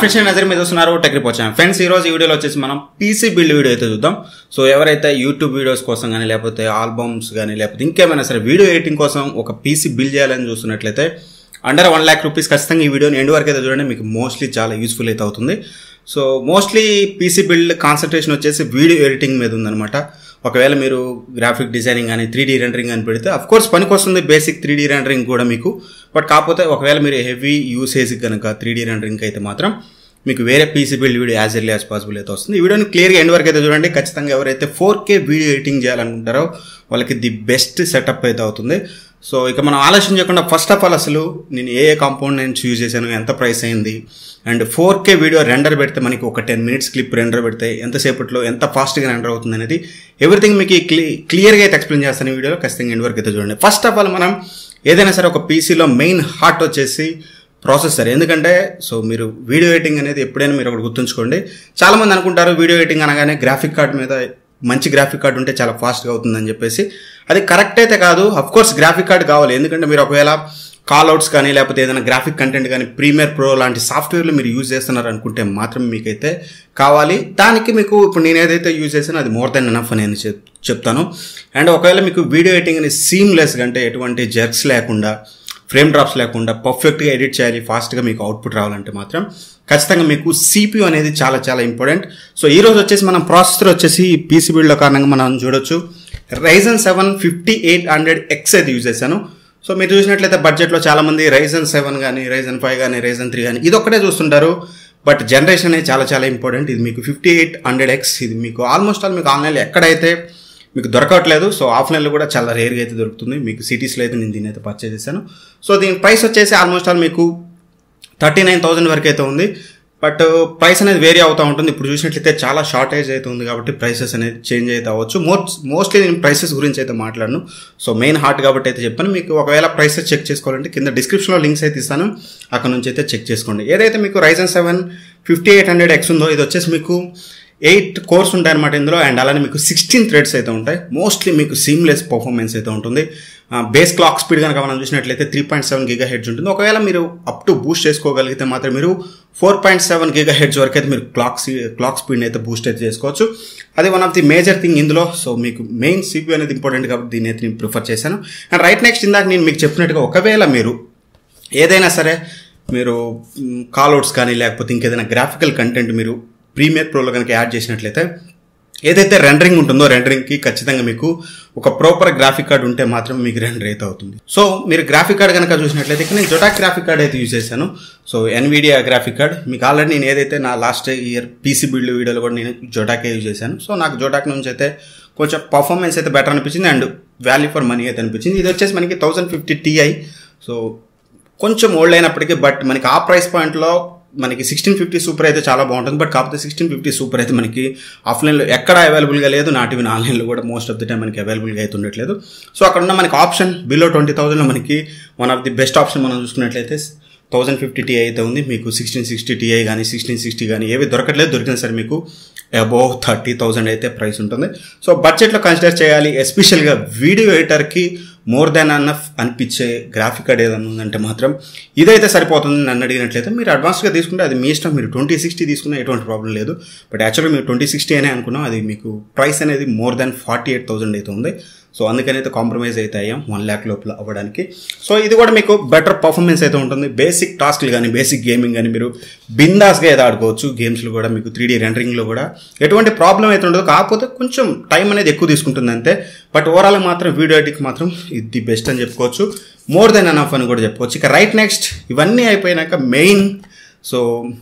friends నేను నజర్ మీద వస్తున్నారు టెక్రిప్ వచ్చాను ఫ్రెండ్స్ ఈ రోజు ఈ వీడియోలో వచ్చేసి మనం పీసీ బిల్డ్ వీడియో అయితే చూద్దాం సో ఎవరైతే యూట్యూబ్ వీడియోస్ కోసం కానీ లేకపోతే ఆల్బమ్స్ కానీ లేకపోతే ఇంకేమైనా సరే వీడియో ఎడిటింగ్ కోసం ఒక పీసీ బిల్డ్ చేయాలని చూస్తున్నట్లయితే అండర్ వన్ ల్యాక్ రూపీస్ ఖచ్చితంగా ఈ వీడియోని ఎండ్ వరకు అయితే చూడండి మీకు మోస్ట్లీ చాలా యూస్ఫుల్ అయితే అవుతుంది so mostly PC build concentration వచ్చేసి వీడియో ఎడిటింగ్ మీద ఉందన్నమాట ఒకవేళ మీరు గ్రాఫిక్ డిజైనింగ్ కానీ త్రీ డీ రెండరింగ్ అని పెడితే అఫ్ కోర్స్ పనికి వస్తుంది బేసిక్ త్రీ డీ రెండరింగ్ కూడా మీకు బట్ కాకపోతే ఒకవేళ మీరు హెవీ యూసేజ్ కనుక త్రీ డీ రెండరింగ్ అయితే మాత్రం మీకు వేరే PC build video as early as possible అయితే వస్తుంది ఈ వీడియోని క్లియర్గా ఎండ్ వరకు అయితే చూడండి ఖచ్చితంగా ఎవరైతే ఫోర్ కే వీడియో ఎడిటింగ్ చేయాలనుకుంటారో వాళ్ళకి ది బెస్ట్ సెటప్ అయితే అవుతుంది సో ఇక మనం ఆలోచన చేయకుండా ఫస్ట్ ఆఫ్ ఆల్ అసలు నేను ఏ ఏ కాంపోనెంట్స్ యూజ్ చేశాను ఎంత ప్రైస్ అయింది and four K video render పెడితే మనకి ఒక టెన్ మినిట్స్ క్లిప్ రెండర్ పెడితే ఎంతసేపట్లో ఎంత ఫాస్ట్గా రెండర్ అవుతుంది అనేది ఎవ్రీథింగ్ మీకు క్లి క్లియర్గా అయితే ఎక్స్ప్లెయిన్ చేస్తాను ఈ వీడియోలో ఖచ్చితంగా ఎండ్ వరకు అయితే చూడండి ఫస్ట్ ఆఫ్ ఆల్ మనం ఏదైనా సరే ఒక పీసీలో మెయిన్ హార్ట్ వచ్చేసి ప్రాసెసర్ ఎందుకంటే సో మీరు వీడియో ఎడిటింగ్ అనేది ఎప్పుడైనా మీరు ఒకటి గుర్తుంచుకోండి చాలామంది అనుకుంటారు వీడియో ఎడిటింగ్ అనగానే గ్రాఫిక్ కార్డ్ మీద మంచి గ్రాఫిక్ కార్డ్ ఉంటే చాలా ఫాస్ట్గా అవుతుందని చెప్పేసి అది కరెక్ట్ అయితే కాదు అఫ్ కోర్స్ గ్రాఫిక్ కార్డ్ కావాలి ఎందుకంటే మీరు ఒకవేళ కాల్అవుట్స్ కానీ లేకపోతే ఏదైనా గ్రాఫిక్ కంటెంట్ కానీ ప్రీమియర్ ప్రో లాంటి సాఫ్ట్వేర్లు మీరు యూజ్ చేస్తున్నారు అనుకుంటే మాత్రం మీకైతే కావాలి దానికి మీకు ఇప్పుడు నేను ఏదైతే యూజ్ చేసానో అది మోర్ దెన్ ఎనఫ్ అని నేను చెప్- చెప్తాను అండ్ ఒకవేళ మీకు వీడియో ఎడిటింగ్ అనేది సీమ్లెస్గా అంటే ఎటువంటి జర్క్స్ లేకుండా ఫ్రేమ్ డ్రాప్స్ లేకుండా పర్ఫెక్ట్గా ఎడిట్ చేయాలి ఫాస్ట్గా మీకు అవుట్పుట్ రావాలంటే మాత్రం ఖచ్చితంగా మీకు సిపియు అనేది చాలా చాలా ఇంపార్టెంట్ సో ఈ రోజు వచ్చేసి మనం ప్రాసెసర్ వచ్చేసి పీసీ బిల్డ్లో కారణంగా మనం చూడొచ్చు Ryzen seven fifty eight hundred X అయితే యూజ్ చేశాను సో మీరు చూసినట్లయితే బడ్జెట్లో చాలా మంది రైజన్ సెవెన్ కానీ రైజన్ ఫైవ్ కానీ రైజన్ త్రీ కానీ ఇది ఒక్కటే చూస్తుంటారు బట్ జనరేషన్ అనేది చాలా చాలా ఇంపార్టెంట్ ఇది మీకు ఫిఫ్టీ ఎయిట్ హండ్రెడ్ ఎక్స్ ఇది మీకు ఆల్మోస్ట్ ఆల్ మీకు ఆన్లైన్లో ఎక్కడైతే మీకు దొరకట్లేదు సో ఆఫ్లైన్లో కూడా చాలా రేర్గా అయితే దొరుకుతుంది మీకు సిటీస్లో అయితే నేను దీని అయితే పర్చేస్ చేశాను సో దీని ప్రైస్ వచ్చేసి ఆల్మోస్ట్ ఆల్ మీకు థర్టీ నైన్ థౌసండ్ వరకు అయితే ఉంది బట్ ప్రైస్ అనేది వేరీ అవుతూ ఉంటుంది ఇప్పుడు చూసినట్లయితే చాలా షార్టేజ్ అయితే ఉంది కాబట్టి ప్రైసెస్ అనేది చేంజ్ అయితే అవ్వచ్చు మోస్ట్ మోస్ట్లీ నేను ప్రైసెస్ గురించి అయితే మాట్లాడను సో మెయిన్ హార్ట్ కాబట్టి అయితే చెప్పాను మీకు ఒకవేళ ప్రైసెస్ చెక్ చేసుకోవాలంటే కింద డిస్క్రిప్షన్లో లింక్స్ అయితే ఇస్తాను అక్కడ నుంచి అయితే చెక్ చేసుకోండి ఏదైతే మీకు Ryzen seven fifty eight hundred X ఉందో ఇది వచ్చేసి మీకు ఎయిట్ కోర్స్ ఉంటాయి అనమాట ఇందులో అండ్ అలానే మీకు సిక్స్టీన్ థ్రెడ్స్ అయితే ఉంటాయి మోస్ట్లీ మీకు సీమ్లెస్ పర్ఫార్మెన్స్ అయితే ఉంటుంది బేస్ క్లాక్ స్పీడ్ కనుక మనం చూసినట్లయితే three point seven gigahertz ఉంటుంది ఒకవేళ మీరు అప్ టు బూస్ట్ చేసుకోగలిగితే మాత్రం మీరు four point seven gigahertz వరకు అయితే మీరు క్లాక్ క్లాక్ స్పీడ్ అయితే బూస్ట్ అయితే చేసుకోవచ్చు అది one of the major thing ఇందులో సో మీకు మెయిన్ సిపి అనేది ఇంపార్టెంట్ కాబట్టి దీన్ని అయితే నేను ప్రిఫర్ చేశాను అండ్ రైట్ నెక్స్ట్ ఇందాక నేను మీకు చెప్పినట్టుగా ఒకవేళ మీరు ఏదైనా సరే మీరు కాల్అవుట్స్ కానీ లేకపోతే ఇంకేదైనా గ్రాఫికల్ కంటెంట్ మీరు ప్రీమియర్ ప్రోలో కనుక యాడ్ చేసినట్లయితే ఏదైతే రెండరింగ్ ఉంటుందో రెండరింగ్కి ఖచ్చితంగా మీకు ఒక ప్రాపర్ గ్రాఫిక్ కార్డ్ ఉంటే మాత్రం మీకు రెండర్ అయితే అవుతుంది సో మీరు గ్రాఫిక్ కార్డ్ కనుక చూసినట్లయితే ఇక్కడ నేను జొటాక్ గ్రాఫిక్ కార్డ్ అయితే యూజ్ చేశాను సో ఎన్విడియా గ్రాఫిక్ కార్డ్ మీకు ఆల్రెడీ నేను ఏదైతే నా లాస్ట్ ఇయర్ పీసీ బిల్డ్ వీడియోలో కూడా నేను జొటాకే యూజ్ చేశాను సో నాకు జొటాక్ నుంచి అయితే కొంచెం పర్ఫార్మెన్స్ అయితే బెటర్ అనిపించింది అండ్ వాల్యూ ఫర్ మనీ అయితే అనిపించింది ఇది వచ్చేసి మనకి థౌసండ్ ఫిఫ్టీ టీఐ సో కొంచెం ఓల్డ్ అయినప్పటికీ బట్ మనకి ఆ ప్రైస్ పాయింట్లో మనకి సిక్స్టీన్ ఫిఫ్టీ సూపర్ అయితే చాలా బాగుంటుంది బట్ కాకపోతే సిక్స్టీన్ ఫిఫ్టీ సూపర్ అయితే మనకి ఆఫ్లైన్లో ఎక్కడ అవైలబుల్గా లేదు నాట్ ఈవెన్ ఆన్లైన్లో కూడా మోస్ట్ ఆఫ్ ది టైం మనకి అవైలబుల్గా అయితే ఉండట్లేదు సో అక్కడ ఉన్న మనకి ఆప్షన్ బిలో ట్వంటీ థౌసండ్లో మనకి one of the best option మనం చూసుకున్నట్లయితే థౌసండ్ ఫిఫ్టీ టీఐ అయితే ఉంది మీకు సిక్స్టీన్ సిక్స్టీ టీఐ కానీ సిక్స్టీన్ సిక్స్టీ కానీ ఏవి దొరకట్లేదు దొరికినా సరే మీకు అబోవ్ థర్టీ థౌసండ్ అయితే ప్రైస్ ఉంటుంది సో బడ్జెట్లో కన్సిడర్ చేయాలి ఎస్పెషల్గా వీడియో ఎడిటర్కి మోర్ దాన్ అన్నఫ్ అనిపించే గ్రాఫిక్ కార్డ్ ఏదైనా ఉందంటే మాత్రం ఇదైతే సరిపోతుంది నన్ను అడిగినట్లయితే మీరు అడ్వాన్స్గా తీసుకుంటే అది మీ ఇష్టం మీరు ట్వంటీ సిక్స్టీ తీసుకున్నా ఎటువంటి ప్రాబ్లం లేదు బట్ యాక్చువల్గా మీరు ట్వంటీ సిక్స్టీ అనే అనుకున్నాం అది మీకు ప్రైస్ అనేది more than forty eight thousand అయితే ఉంది సో అందుకని అయితే కాంప్రమైజ్ అయితే అయ్యాం వన్ ల్యాక్ లోపల అవ్వడానికి సో ఇది కూడా మీకు బెటర్ పర్ఫార్మెన్స్ అయితే ఉంటుంది బేసిక్ టాస్క్లు కానీ బేసిక్ గేమింగ్ కానీ మీరు బిందాస్గా అయితే ఆడుకోవచ్చు గేమ్స్లో కూడా మీకు త్రీ డీ రెండరింగ్లో కూడా ఎటువంటి ప్రాబ్లం అయితే ఉండదు కాకపోతే కొంచెం టైం అనేది ఎక్కువ తీసుకుంటుంది అంతే బట్ ఓవరాల్ మాత్రం వీడియో ఎడిటింగ్ మాత్రం ఇది ది బెస్ట్ అని చెప్పుకోవచ్చు మోర్ దెన్ అనఫ్ అని కూడా చెప్పుకోవచ్చు ఇక రైట్ నెక్స్ట్ ఇవన్నీ అయిపోయినాక మెయిన్ సో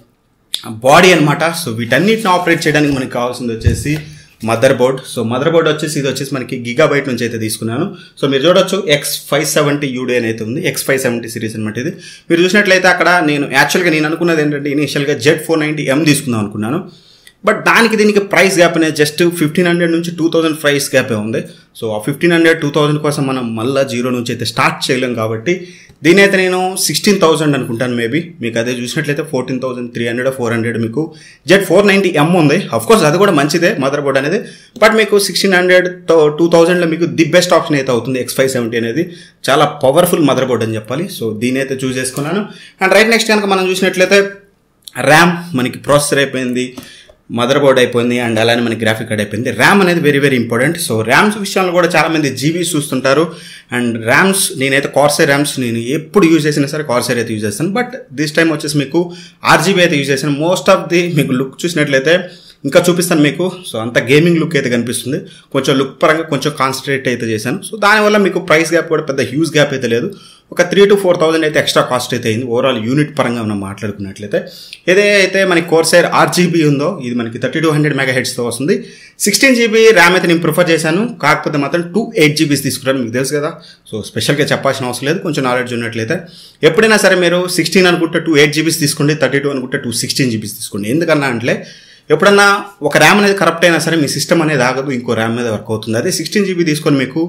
బాడీ అనమాట సో వీటన్నిటిని ఆపరేట్ చేయడానికి మనకి కావాల్సింది వచ్చేసి motherboard so motherboard వచ్చేసి ఇది వచ్చేసి మనకి గిగాబైట్ నుంచి అయితే తీసుకున్నాను సో మీరు చూడొచ్చు ఎక్స్ ఫైవ్ సెవెంటీ యూడే అని అయితే ఉంది ఎక్స్ ఫైవ్ సెవెంటీ సిరీస్ అనమాట ఇది మీరు చూసినట్లయితే అక్కడ నేను యాక్చువల్గా నేను అనుకున్నది ఏంటంటే ఇనిషియల్గా జెడ్ ఫోర్ నైంటీ ఎం తీసుకుందాం అనుకున్నాను బట్ దానికి దీనికి ప్రైస్ గ్యాప్ అనేది జస్ట్ ఫిఫ్టీన్ హండ్రెడ్ నుంచి టూ థౌసండ్ ప్రైస్ గ్యాపే ఉంది సో ఆ ఫిఫ్టీన్ హండ్రెడ్ టూ థౌసండ్ కోసం మనం మళ్ళీ జీరో నుంచి అయితే స్టార్ట్ చేయలేం కాబట్టి దీని అయితే నేను సిక్స్టీన్ థౌసండ్ అనుకుంటాను మేబీ మీకు అదే చూసినట్లయితే fourteen thousand three hundred four hundred మీకు జెడ్ ఫోర్ నైంటీ ఎం ఉంది అఫ్ కోర్స్ అది కూడా మంచిదే మదర్ బోర్డ్ అనేది బట్ మీకు సిక్స్టీన్ హండ్రెడ్ టూ థౌసండ్లో మీకు ది బెస్ట్ ఆప్షన్ అయితే అవుతుంది ఎక్స్ ఫైవ్ సెవెంటీ అనేది చాలా పవర్ఫుల్ మదర్ బోర్డ్ అని చెప్పాలి సో దీని అయితే చూస్ చేసుకున్నాను అండ్ రైట్ నెక్స్ట్ కనుక మనం చూసినట్లయితే ర్యామ్ మనకి ప్రాసెసర్ అయిపోయింది మదర్ బోర్డ్ అయిపోయింది అండ్ అలానే మనకి గ్రాఫిక్ కార్డ్ అయిపోయింది ర్యామ్ అనేది very very important so RAMs విషయంలో కూడా చాలా మంది జీబీస్ చూస్తుంటారు అండ్ ర్యామ్స్ నేనైతే కార్సైర్ ర్యామ్స్ నేను ఎప్పుడు యూజ్ చేసినా సరే కార్సైర్ అయితే యూజ్ చేస్తాను బట్ దిస్ టైం వచ్చేసి మీకు ఆర్జీబీ అయితే యూజ్ చేశాను మోస్ట్ ఆఫ్ ది మీకు లుక్ చూసినట్లయితే ఇంకా చూపిస్తాను మీకు సో అంత గేమింగ్ లుక్ అయితే కనిపిస్తుంది కొంచెం లుక్ పరంగా కొంచెం కాన్సన్ట్రేట్ అయితే చేశాను సో దానివల్ల మీకు ప్రైస్ గ్యాప్ కూడా పెద్ద హ్యూజ్ గ్యాప్ అయితే లేదు ఒక త్రీ టు ఫోర్ థౌసండ్ అయితే ఎక్స్ట్రా కాస్ట్ అయితే అయింది ఓవరాల్ యూనిట్ పరంగా మనం మాట్లాడుకున్నట్లయితే ఏదైతే మనకి కోర్సైర్ ఆర్జీబీ ఉందో ఇది మనకి థర్టీ టూ హండ్రెడ్ మెగా హెడ్స్తో వస్తుంది సిక్స్టీన్ జీబీ ర్యామ్ అయితే నేను ప్రిఫర్ చేశాను కాకపోతే మాత్రం టూ ఎయిట్ జీబీస్ తీసుకున్నాను మీకు తెలుసు కదా సో స్పెషల్గా చెప్పాల్సిన అవసరం లేదు కొంచెం నాలెడ్జ్ ఉన్నట్లయితే ఎప్పుడైనా సరే మీరు సిక్స్టీన్ అనుకుంటే టూ ఎయిట్ జీబీస్ తీసుకోండి థర్టీ టూ అనుకుంటే టూ సిక్స్టీన్ జీబీస్ తీసుకోండి ఎందుకన్నా అంటే ఎప్పుడన్నా ఒక ర్యామ్ అనేది కరప్ట్ అయినా సరే మీ సిస్టమ్ అనేది ఆగదు ఇంకో ర్యామ్ మీద వర్క్ అవుతుంది అదే సిక్స్టీన్ జీబీ తీసుకొని మీకు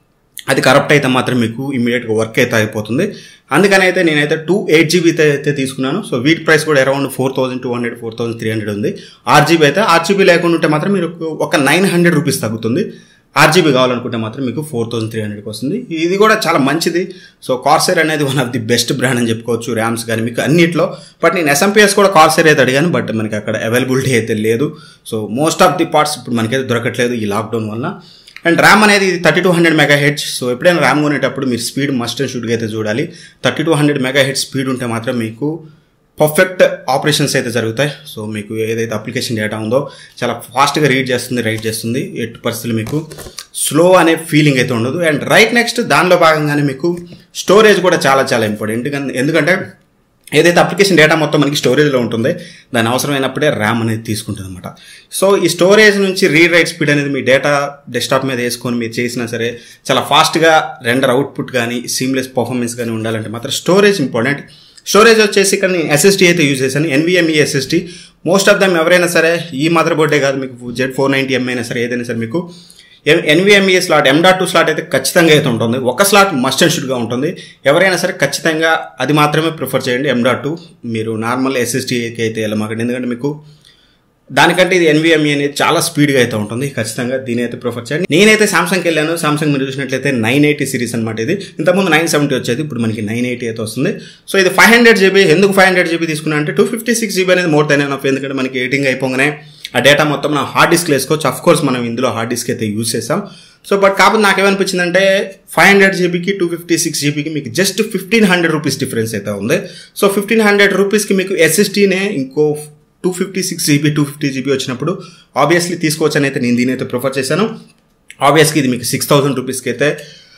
అది కరప్ట్ అయితే మాత్రం మీకు ఇమీడియట్గా వర్క్ అయితే అయిపోతుంది అందుకని అయితే నేనైతే టూ ఎయిట్ జీబీ అయితే తీసుకున్నాను సో వీటి ప్రైస్ కూడా around four thousand two hundred four thousand three hundred ఉంది ఆర్జీబీ అయితే ఆర్జీబీ లేకుండా ఉంటే మాత్రం మీరు ఒక నైన్ హండ్రెడ్ రూపీస్ తగ్గుతుంది ఆర్జీబీ కావాలనుకుంటే మాత్రం మీకు ఫోర్ థౌసండ్ త్రీ హండ్రెడ్కి వస్తుంది ఇది కూడా చాలా మంచిది సో కార్సెర్ అనేది one of the best brand అని చెప్పుకోవచ్చు ర్యామ్స్ కానీ మీకు అన్నిట్లో బట్ నేను ఎస్ఎంపిఎస్ కూడా కార్సెర్ అయితే అడిగాను బట్ మనకి అక్కడ అవైలబిలిటీ అయితే లేదు so most of the parts ఇప్పుడు మనకైతే దొరకట్లేదు ఈ లాక్డౌన్ వల్ల అండ్ ర్యామ్ అనేది thirty two hundred mega hertz so ఎప్పుడైనా ర్యామ్ కొనేటప్పుడు మీరు స్పీడ్ మస్ట్ అండ్ షూట్గా అయితే చూడాలి థర్టీ టూ హండ్రెడ్ మెగా హెడ్ స్పీడ్ ఉంటే మాత్రం మీకు పర్ఫెక్ట్ ఆపరేషన్స్ అయితే జరుగుతాయి సో మీకు ఏదైతే అప్లికేషన్ డేటా ఉందో చాలా ఫాస్ట్గా రీడ్ చేస్తుంది రైట్ చేస్తుంది ఎట్టి పరిస్థితులు మీకు స్లో అనే ఫీలింగ్ అయితే ఉండదు అండ్ రైట్ నెక్స్ట్ దానిలో భాగంగానే మీకు స్టోరేజ్ కూడా చాలా చాలా ఇంపార్టెంట్ ఎందుకంటే ఏదైతే అప్లికేషన్ డేటా మొత్తం మనకి స్టోరేజ్లో ఉంటుందో దాని అవసరమైనప్పుడే ర్యామ్ అనేది తీసుకుంటుంది అనమాట సో ఈ స్టోరేజ్ నుంచి రీడ్ రైట్ స్పీడ్ అనేది మీ డేటా డెస్క్టాప్ మీద వేసుకొని మీరు చేసినా సరే చాలా ఫాస్ట్గా రెండర్ అవుట్పుట్ కానీ సీమ్లెస్ పర్ఫార్మెన్స్ కానీ ఉండాలంటే మాత్రం స్టోరేజ్ ఇంపార్టెంట్ స్టోరేజ్ వచ్చేసి ఇక్కడ నేను ఎస్ఎస్టీ అయితే యూజ్ చేశాను NVMe SSD most of them ఎవరైనా సరే ఈ మదర్ బోర్డే కాదు మీకు జెడ్ ఫోర్ నైంటీ ఎం అయినా సరే ఏదైనా సరే మీకు NVMe slot M dot two slot అయితే ఖచ్చితంగా అయితే ఉంటుంది ఒక స్లాట్ మస్ట్ అండ్ షుడ్గా ఉంటుంది ఎవరైనా సరే ఖచ్చితంగా అది మాత్రమే ప్రిఫర్ చేయండి ఎం డాట్ టూ మీరు నార్మల్ ఎస్ఎస్టీకి అయితే వెళ్ళమాకండి ఎందుకంటే మీకు దానికంటే ఇది ఎన్విఎంఈ అనేది చాలా స్పీడ్గా అయితే ఉంటుంది ఖచ్చితంగా దీని అయితే ప్రిఫర్ చేయండి నేనైతే సామ్సంగ్కి వెళ్ళాను సామ్సంగ్ మీరు చూసినట్లయితే నైన్ ఎయిటీ సిరీస్ అనమాట ఇది ఇంతకుముందు నైన్ సెవెంటీ వచ్చేది ఇప్పుడు మనకి నైన్ ఎయిటీ అయితే వస్తుంది సో ఇది ఫైవ్ హండ్రెడ్ జీబీ ఎందుకు ఫైవ్ హండ్రెడ్ జీబీ తీసుకున్నా అంటే టూ ఫిఫ్టీ సిక్స్ జీబీ అనేది మోర్ దెన్ ఎనఫ్ ఎందుకంటే మనకి ఎయిటింగ్ అయిపోగానే ఆ డేటా మొత్తం నా హార్డ్ డిస్క్ వేసుకోవచ్చు అఫ్ కోర్స్ మనం ఇందులో హార్డ్ డిస్క్ అయితే యూజ్ చేసాం సో బట్ కాకపోతే నాకేమనిపించింది అంటే ఫైవ్ హండ్రెడ్ జీబీకి టూ ఫిఫ్టీ సిక్స్ జీబీకి మీకు just fifteen hundred rupees difference అయితే ఉంది సో ఫిఫ్టీన్ హండ్రెడ్ రూపీస్కి మీకు ఎస్ఎస్టీనే ఇంకో two fifty six GB two fifty GB వచ్చినప్పుడు ఆబ్వియస్లీ తీసుకోవచ్చు అని అయితే నేను దీని అయితే ప్రిఫర్ చేశాను ఆబ్వియస్గా ఇది మీకు సిక్స్ థౌసండ్ రూపీస్కి అయితే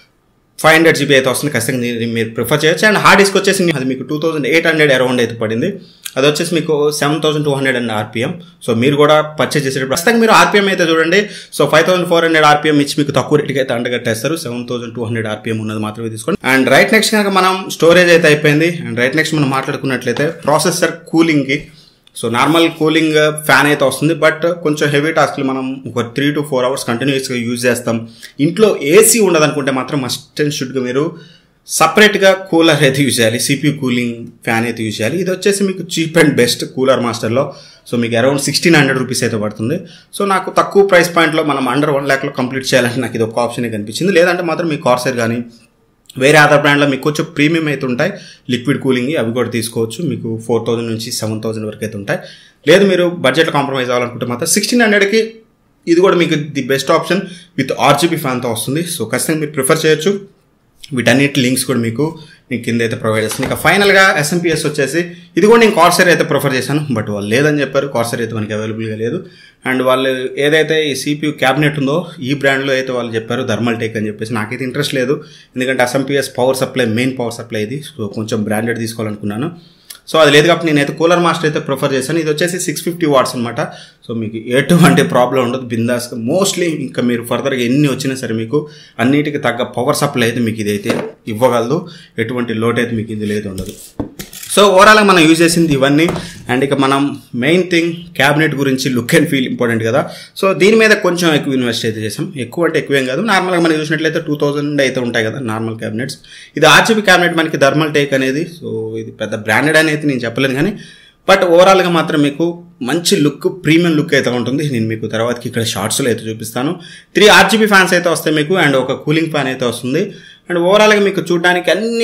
ఫైవ్ హండ్రెడ్ జీబీ అయితే వస్తుంది ఖచ్చితంగా దీన్ని మీరు ప్రిఫర్ చేయొచ్చు అండ్ హార్డ్ డిస్క్ వచ్చేసి అది మీకు two thousand eight hundred around అయితే పడింది అది వచ్చేసి మీకు seven thousand two hundred and RPM so మీరు కూడా పర్చేస్ చేసేటప్పుడు ఖచ్చితంగా మీరు ఆర్పిఎం అయితే చూడండి so five thousand four hundred RPM ఇచ్చి మీకు తక్కువ రేటుకి అయితే అండగట్టేస్తారు seven thousand two hundred RPM ఉన్నది మాత్రమే తీసుకోండి అండ్ రైట్ నెక్స్ట్ కనుక మనం స్టోరేజ్ అయితే అయిపోయింది అండ్ రైట్ నెక్స్ట్ మనం మాట్లాడుకున్నట్లయితే ప్రాసెసర్ కూలింగ్కి సో నార్మల్ కూలింగ్ ఫ్యాన్ అయితే వస్తుంది బట్ కొంచెం హెవీ టాస్క్లు మనం ఒక త్రీ టు ఫోర్ అవర్స్ కంటిన్యూస్గా యూజ్ చేస్తాం ఇంట్లో ఏసీ ఉండదు అనుకుంటే మాత్రం మస్ట్ అండ్ షుడ్గా మీరు సపరేట్గా కూలర్ అయితే యూజ్ చేయాలి సిపి కూలింగ్ ఫ్యాన్ అయితే యూజ్ చేయాలి ఇది వచ్చేసి మీకు చీప్ అండ్ బెస్ట్ కూలర్ మాస్టర్లో సో మీకు అరౌండ్ సిక్స్టీన్ హండ్రెడ్ రూపీస్ అయితే పడుతుంది సో నాకు తక్కువ ప్రైస్ పాయింట్లో మనం అండర్ వన్ ల్యాక్లో కంప్లీట్ చేయాలంటే నాకు ఇది ఒక ఆప్షన్ కనిపించింది లేదంటే మాత్రం మీ కార్సర్ కానీ వేరే అదర్ బ్రాండ్లో మీకు కొంచెం ప్రీమియం అయితే ఉంటాయి లిక్విడ్ కూలింగ్ అవి కూడా తీసుకోవచ్చు మీకు ఫోర్ థౌసండ్ నుంచి సెవెన్ థౌసండ్ వరకు అయితే ఉంటాయి లేదు మీరు బడ్జెట్లో కాంప్రమైజ్ అవ్వాలనుకుంటే మాత్రం సిక్స్టీన్ హండ్రెడ్కి ఇది కూడా మీకు the best option with RGB ఫ్యాన్తో వస్తుంది సో ఖచ్చితంగా మీరు ప్రిఫర్ చేయొచ్చు వీటన్నిటి లింక్స్ కూడా మీకు నేను కింద అయితే ప్రొవైడ్ చేస్తాను ఇక ఫైనల్గా ఎస్ఎంపిఎస్ వచ్చేసి ఇది కూడా నేను కార్సర్ అయితే ప్రిఫర్ చేశాను బట్ వాళ్ళు లేదని చెప్పారు కార్సర్ అయితే మనకి అవైలబుల్గా లేదు అండ్ వాళ్ళు ఏదైతే ఈ సిపియూ క్యాబినెట్ ఉందో ఈ బ్రాండ్లో అయితే వాళ్ళు చెప్పారు థర్మల్ టేక్ అని చెప్పేసి నాకైతే ఇంట్రెస్ట్ లేదు ఎందుకంటే SMPS power supply main power supply ఇది సో కొంచెం బ్రాండెడ్ తీసుకోవాలనుకున్నాను సో అది లేదు కాబట్టి నేనైతే కూలర్ మాస్టర్ అయితే ప్రిఫర్ చేశాను ఇది వచ్చేసి సిక్స్ ఫిఫ్టీ వాట్స్ అనమాట సో మీకు ఎటువంటి ప్రాబ్లం ఉండదు బిందాస్గా మోస్ట్లీ ఇంకా మీరు ఫర్దర్గా ఎన్ని వచ్చినా సరే మీకు అన్నిటికీ తగ్గ పవర్ సప్లై అయితే మీకు ఇదైతే ఇవ్వగలదు ఎటువంటి లోట్ అయితే మీకు ఇది లేదు ఉండదు సో ఓవరాల్గా మనం యూజ్ చేసింది ఇవన్నీ అండ్ ఇక మనం మెయిన్ థింగ్ క్యాబినెట్ గురించి లుక్ అండ్ ఫీల్ ఇంపార్టెంట్ కదా సో దీని మీద కొంచెం ఎక్కువ ఇన్వెస్ట్ అయితే చేసాం ఎక్కువ అంటే ఎక్కువేం కాదు నార్మల్గా మనం చూసినట్లయితే టూ థౌసండ్ అయితే ఉంటాయి కదా నార్మల్ క్యాబినెట్స్ ఇది ఆర్జీబీ క్యాబినెట్ మనకి థర్మల్ టేక్ అనేది సో ఇది పెద్ద బ్రాండెడ్ అనేది నేను చెప్పలేను కానీ బట్ ఓవరాల్గా మాత్రం మీకు మంచి లుక్ ప్రీమియం లుక్ అయితే ఉంటుంది నేను మీకు తర్వాతకి ఇక్కడ షార్ట్స్లో అయితే చూపిస్తాను త్రీ ఆర్జీబీ ఫ్యాన్స్ అయితే వస్తాయి మీకు అండ్ ఒక కూలింగ్ ఫ్యాన్ అయితే వస్తుంది అండ్ ఓవరాల్గా మీకు చూడడానికి అన్ని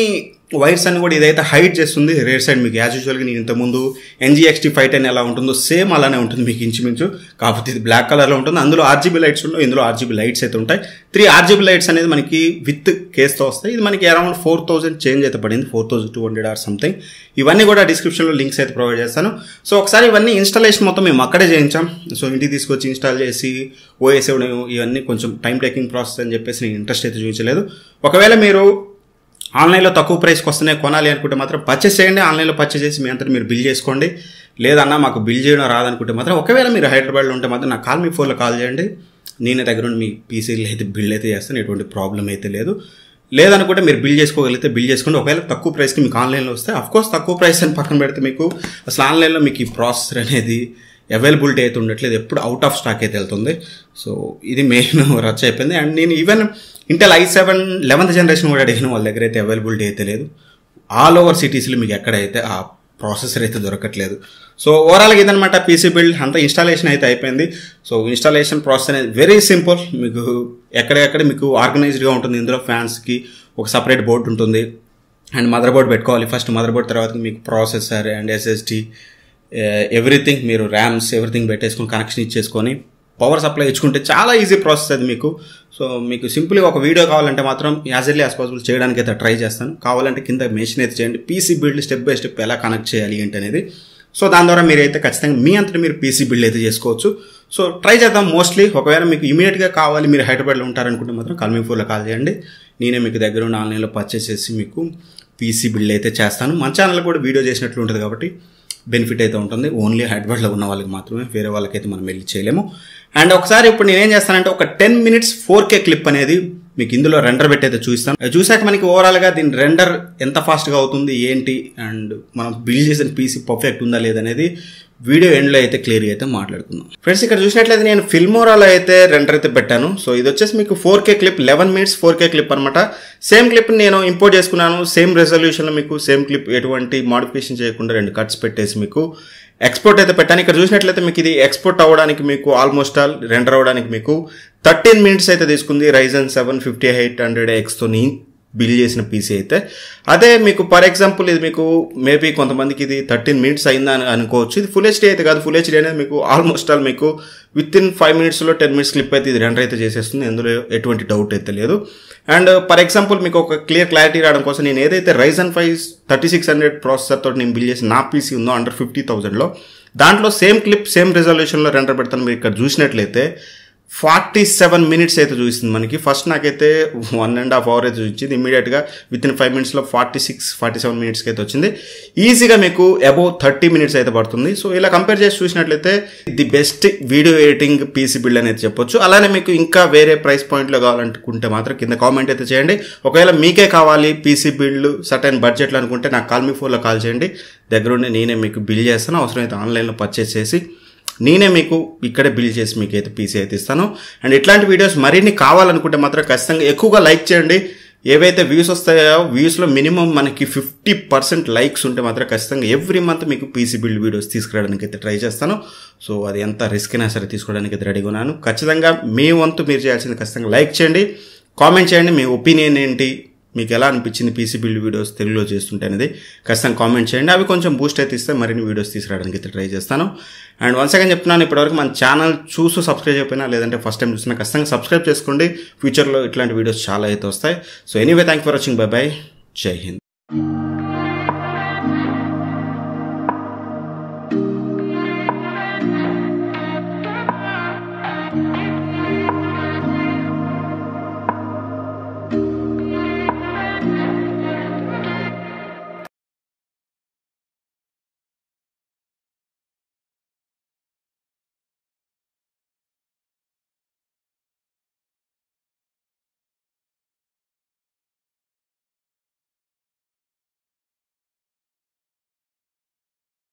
వైర్స్ అన్ని కూడా ఇదైతే హైట్ చేస్తుంది రేర్ సైడ్ మీకు యాజ్ యూజువల్గా నేను ఇంతకుముందు ఎన్జిఎక్స్టీ ఫైవ్ టెన్ ఎలా ఉంటుందో సేమ్ అలానే ఉంటుంది మీకు ఇంచుమించు కాకపోతే ఇది బ్లాక్ కలర్లో ఉంటుంది అందులో ఆర్జీబీ లైట్స్ ఉండవు ఇందులో ఆర్జీబీ లైట్స్ అయితే ఉంటాయి త్రీ ఆర్జీబీ లైట్స్ అనేది మనకి విత్ కేస్తో వస్తాయి ఇది మనకి అరౌండ్ ఫోర్ థౌసండ్ చేంజ్ అయితే పడింది four thousand two hundred or something ఇవన్నీ కూడా డిస్క్రిప్షన్లో లింక్స్ అయితే ప్రొవైడ్ చేస్తాను సో ఒకసారి ఇవన్నీ ఇన్స్టాలేషన్ మొత్తం మేము అక్కడే చేయించాం సో ఇంటికి తీసుకొచ్చి ఇన్స్టాల్ చేసి ఓఎస్ ఇవ్వడం ఇవన్నీ కొంచెం టైం టేకింగ్ ప్రాసెస్ అని చెప్పేసి నేను ఇంట్రెస్ట్ అయితే చూపించలేదు ఒకవేళ మీరు ఆన్లైన్లో తక్కువ ప్రైస్కి వస్తేనే కొనాలి అనుకుంటే మాత్రం పర్చేస్ చేయండి ఆన్లైన్లో పర్చేస్ చేసి మీ అంతా మీరు బిల్ చేసుకోండి లేదన్నా మాకు బిల్ చేయడం రాదనుకుంటే మాత్రం ఒకవేళ మీరు హైదరాబాద్లో ఉంటే మాత్రం నాకు కాల్ మీ ఫోన్లో కాల్ చేయండి నేనే దగ్గర ఉండి మీ పీసీలు అయితే బిల్ అయితే చేస్తాను ఎటువంటి ప్రాబ్లం అయితే లేదు లేదనుకుంటే మీరు బిల్ చేసుకోగలిగితే బిల్ చేసుకోండి ఒకవేళ తక్కువ ప్రైస్కి మీకు ఆన్లైన్లో వస్తే కోర్స్ తక్కువ ప్రైస్ అని పక్కన పెడితే మీకు అసలు ఆన్లైన్లో మీకు ఈ ప్రాసెసర్ అనేది అవైలబిలిటీ అయితే ఉండట్లేదు ఎప్పుడు అవుట్ ఆఫ్ స్టాక్ అయితే వెళ్తుంది సో ఇది మెయిన్ రచ్చ అయిపోయింది అండ్ నేను even Intel i seven eleventh generation కూడా అడిగిన వాళ్ళ దగ్గర అయితే అవైలబిలిటీ అయితే లేదు ఆల్ ఓవర్ సిటీస్లో మీకు ఎక్కడైతే ఆ ప్రాసెసర్ అయితే దొరకట్లేదు సో ఓవరాల్గా ఇదనమాట పీసీ బిల్డ్ అంతా ఇన్స్టాలేషన్ అయితే అయిపోయింది సో ఇన్స్టాలేషన్ ప్రాసెస్ అనేది వెరీ సింపుల్ మీకు ఎక్కడెక్కడ మీకు ఆర్గనైజ్డ్గా ఉంటుంది ఇందులో ఫ్యాన్స్కి ఒక సపరేట్ బోర్డు ఉంటుంది అండ్ మదర్ బోర్డ్ పెట్టుకోవాలి ఫస్ట్ మదర్ బోర్డ్ తర్వాత మీకు ప్రాసెసర్ అండ్ ఎస్ఎస్డి ఎవ్రీథింగ్ మీరు ర్యామ్స్ ఎవ్రీథింగ్ పెట్టేసుకొని కనెక్షన్ ఇచ్చేసుకొని పవర్ సప్లై ఇచ్చుకుంటే చాలా ఈజీ ప్రాసెస్ అది మీకు సో మీకు సింపుల్గా ఒక వీడియో కావాలంటే మాత్రం యాజ్ ఎర్లీ యాజ్ పాసిబుల్ చేయడానికి అయితే ట్రై చేస్తాను కావాలంటే కింద మెషిన్ అయితే చేయండి PC build step by step ఎలా కనెక్ట్ చేయాలి ఏంటి అనేది సో దాని ద్వారా మీరు అయితే ఖచ్చితంగా మీ అంతా మీరు పీసీ బిల్డ్ అయితే చేసుకోవచ్చు సో ట్రై చేద్దాం మోస్ట్లీ ఒకవేళ మీకు ఇమీడియట్గా కావాలి మీరు హైదరాబాద్లో ఉంటారనుకుంటే మాత్రం కాల్మీ ఫోన్లో కాల్ చేయండి నేనే మీకు దగ్గర ఉన్న ఆన్లైన్లో పర్చేస్ చేసి మీకు పీసీ బిల్డ్ అయితే చేస్తాను మన ఛానల్ కూడా వీడియో చేసినట్లు ఉంటుంది కాబట్టి బెనిఫిట్ అయితే ఉంటుంది ఓన్లీ హైదరాబాద్లో ఉన్న వాళ్ళకి మాత్రమే వేరే వాళ్ళకైతే మనం వెళ్ళి చేయలేము అండ్ ఒకసారి ఇప్పుడు నేనేం చేస్తానంటే ఒక ten minutes four K clip అనేది మీకు ఇందులో రెండర్ పెట్టి అయితే చూస్తాను అది చూసాక మనకి ఓవరాల్గా దీని రెండర్ ఎంత ఫాస్ట్గా అవుతుంది ఏంటి అండ్ మనం బిల్డ్ చేసిన పీసీ పర్ఫెక్ట్ ఉందా లేదనేది వీడియో ఎండ్లో అయితే క్లియర్గా అయితే మాట్లాడుకుందాం ఫ్రెండ్స్ ఇక్కడ చూసినట్లయితే నేను ఫిల్మోరాలో అయితే రెండర్ అయితే పెట్టాను సో ఇది వచ్చేసి మీకు four K clip eleven minutes four K clip అనమాట సేమ్ క్లిప్ నేను ఇంపోర్ట్ చేసుకున్నాను సేమ్ రెజల్యూషన్లో మీకు సేమ్ క్లిప్ ఎటువంటి మాడిఫికేషన్ చేయకుండా రెండు కట్స్ పెట్టేసి మీకు ఎక్స్పోర్ట్ అయితే పెట్టాను ఇక్కడ చూసినట్లయితే మీకు ఇది ఎక్స్పోర్ట్ అవ్వడానికి మీకు ఆల్మోస్ట్ ఆల్ రెండర్ అవ్వడానికి మీకు థర్టీన్ మినిట్స్ అయితే తీసుకుంది Ryzen seven fifty eight hundred ఎక్స్తోని బిల్ చేసిన పీసీ అయితే అదే మీకు ఫర్ ఎగ్జాంపుల్ ఇది మీకు మేబీ కొంతమందికి ఇది థర్టీన్ మినిట్స్ అయిందా అని అనుకోవచ్చు ఇది ఫుల్ హెచ్డీ అయితే కాదు ఫుల్ హెచ్డీ అనేది మీకు ఆల్మోస్ట్ ఆల్ మీకు విత్ ఇన్ ఫైవ్ మినిట్స్లో టెన్ మినిట్స్ క్లిప్ అయితే ఇది రెండర్ అయితే చేసేస్తుంది అందులో ఎటువంటి డౌట్ అయితే లేదు అండ్ ఫర్ ఎగ్జాంపుల్ మీకు ఒక క్లియర్ క్లారిటీ రావడం కోసం నేను ఏదైతే Ryzen five thirty six hundred processor తోటి నేను బిల్ చేసి నా పీసీ ఉందో అండర్ ఫిఫ్టీ థౌసండ్లో దాంట్లో సేమ్ క్లిప్ సేమ్ రిజల్యూషన్లో రెండర్ పెడతాను మీరు ఇక్కడ చూసినట్లయితే ఫార్టీ సెవెన్ మినిట్స్ అయితే చూపిస్తుంది మనకి ఫస్ట్ నాకైతే వన్ అండ్ హాఫ్ అవర్ అయితే చూపించింది ఇమీడియట్గా విత్ ఇన్ ఫైవ్ మినిట్స్లో ఫార్టీ సిక్స్ ఫార్టీ సెవెన్ మినిట్స్కి అయితే వచ్చింది ఈజీగా మీకు అబౌవ్ థర్టీ మినిట్స్ అయితే పడుతుంది సో ఇలా కంపేర్ చేసి చూసినట్లయితే the best video editing PC build అనేది చెప్పొచ్చు అలానే మీకు ఇంకా వేరే ప్రైస్ పాయింట్లో కావాలనుకుంటే మాత్రం కింద కామెంట్ అయితే చేయండి ఒకవేళ మీకే కావాలి పీసీ బిల్డ్ సర్టైన్ బడ్జెట్లో అనుకుంటే నాకు కాల్ మీ ఫోన్లో కాల్ చేయండి దగ్గరుండి నేనే మీకు బిల్ చేస్తాను అవసరమైతే ఆన్లైన్లో పర్చేస్ చేసి నేనే మీకు ఇక్కడే బిల్డ్ చేసి మీకు అయితే పీసీ అయితే ఇస్తాను అండ్ ఇట్లాంటి వీడియోస్ మరిన్ని కావాలనుకుంటే మాత్రం ఖచ్చితంగా ఎక్కువగా లైక్ చేయండి ఏవైతే వ్యూస్ వస్తాయో వ్యూస్లో మినిమం మనకి ఫిఫ్టీ పర్సెంట్ లైక్స్ ఉంటే మాత్రం ఖచ్చితంగా ఎవ్రీ మంత్ మీకు పీసీ బిల్డ్ వీడియోస్ తీసుకురావడానికి అయితే ట్రై చేస్తాను సో అది ఎంత రిస్క్ అయినా సరే తీసుకోవడానికి అయితే రెడీగా ఉన్నాను ఖచ్చితంగా మీ వంతు మీరు చేయాల్సింది ఖచ్చితంగా లైక్ చేయండి కామెంట్ చేయండి మీ ఒపీనియన్ ఏంటి మీకు ఎలా అనిపించింది పీసీ బిల్డ్ వీడియోస్ తెలుగులో చేస్తుంటే అనేది ఖచ్చితంగా కామెంట్ చేయండి అవి కొంచెం బూస్ట్ అయితే ఇస్తే మరిన్ని వీడియోస్ తీసుకురావడానికి అయితే ట్రై చేస్తాను అండ్ వన్స్ అగైన్ చెప్తున్నాను ఇప్పటివరకు మన ఛానల్ చూసి సబ్స్క్రైబ్ అయిపోయినా లేదంటే ఫస్ట్ టైం చూసినా ఖచ్చితంగా సబ్స్క్రైబ్ చేసుకోండి ఫ్యూచర్లో ఇట్లాంటి వీడియోస్ చాలా అయితే వస్తాయి so anyway thank for watching bye bye జై హింద్